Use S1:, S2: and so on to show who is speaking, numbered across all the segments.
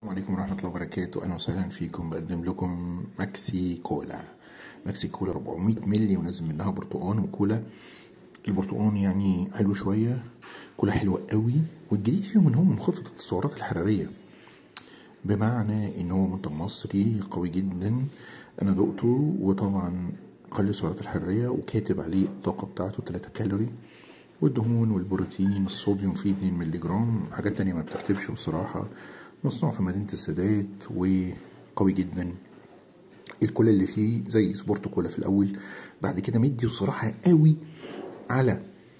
S1: السلام عليكم ورحمة الله وبركاته أهلا وسهلا فيكم بقدم لكم ماكسي كولا ماكسي كولا 400 مللي ونازل منها برتقان وكولا البرتقان يعني حلو شوية كولا حلوة قوي والجديد فيهم إن هو منخفض السعرات الحرارية بمعنى إن هو منتج مصري قوي جدا أنا دقته وطبعا قلل السعرات الحرارية وكاتب عليه الطاقة بتاعته 3 كالوري والدهون والبروتين الصوديوم فيه 2 مللي جرام حاجات تانية ما بتكتبش بصراحة مصنوع في مدينة السادات وقوي جدا الكولا اللي فيه زي سبورت كولا في الأول بعد كده مدي بصراحة قوي على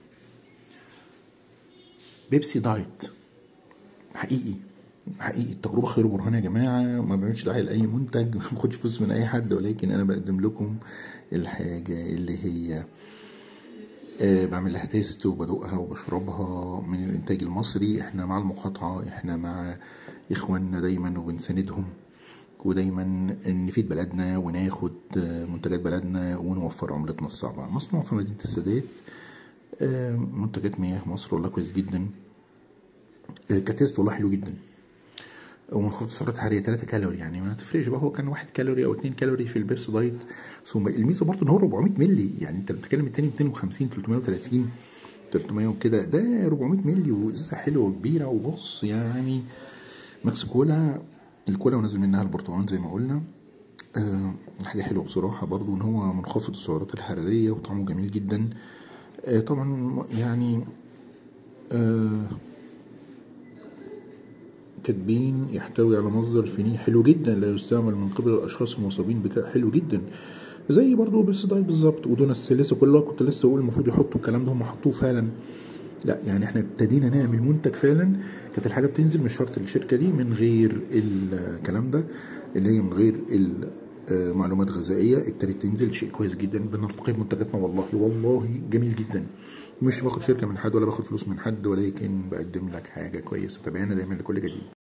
S1: بيبسي دايت حقيقي حقيقي التجربة خير برهان يا جماعة ما بعملش دعاية لأي منتج ما باخدش فلوس من أي حد ولكن أنا بقدم لكم الحاجة اللي هي أه بعمل لها تيست وبدوقها وبشربها من الانتاج المصري احنا مع المقاطعة احنا مع اخواننا دايما وبنساندهم ودايما نفيد بلدنا وناخد منتجات بلدنا ونوفر عملتنا الصعبة مصنوع في مدينة السادات أه منتجات مياه مصر والله كويس جدا أه كتيست والله حلو جدا ومنخفض السعرات الحراريه 3 كالوري يعني ما تفرقش بقى هو كان 1 كالوري او 2 كالوري في البيبس دايت ثم الميزه برضه ان هو 400 مللي يعني انت بتتكلم التاني 250 330 300 وكده ده 400 مللي وازازه حلوه وكبيره وبص يعني ماكس كولا الكولا ونزل منها البرتقال زي ما قلنا آه حاجه حلوه بصراحه برضه ان هو منخفض السعرات الحراريه وطعمه جميل جدا آه طبعا يعني آه كاتبين يحتوي على مصدر فينيل حلو جدا لا يستعمل من قبل الاشخاص المصابين بكاء حلو جدا زي برضه بس دايت بالظبط ودون السلاسه كلها كنت لسه اقول المفروض يحطوا الكلام ده هم حطوه فعلا لا يعني احنا ابتدينا نعمل منتج فعلا كانت الحاجه بتنزل مش شرط الشركه دي من غير الكلام ده اللي هي من غير معلومات غذائيه ابتدت تنزل شيء كويس جدا بنرتقي بمنتجاتنا والله والله جميل جدا مش باخد شركه من حد ولا باخد فلوس من حد ولكن بقدم لك حاجه كويسه تابعنا دايما لكل جديد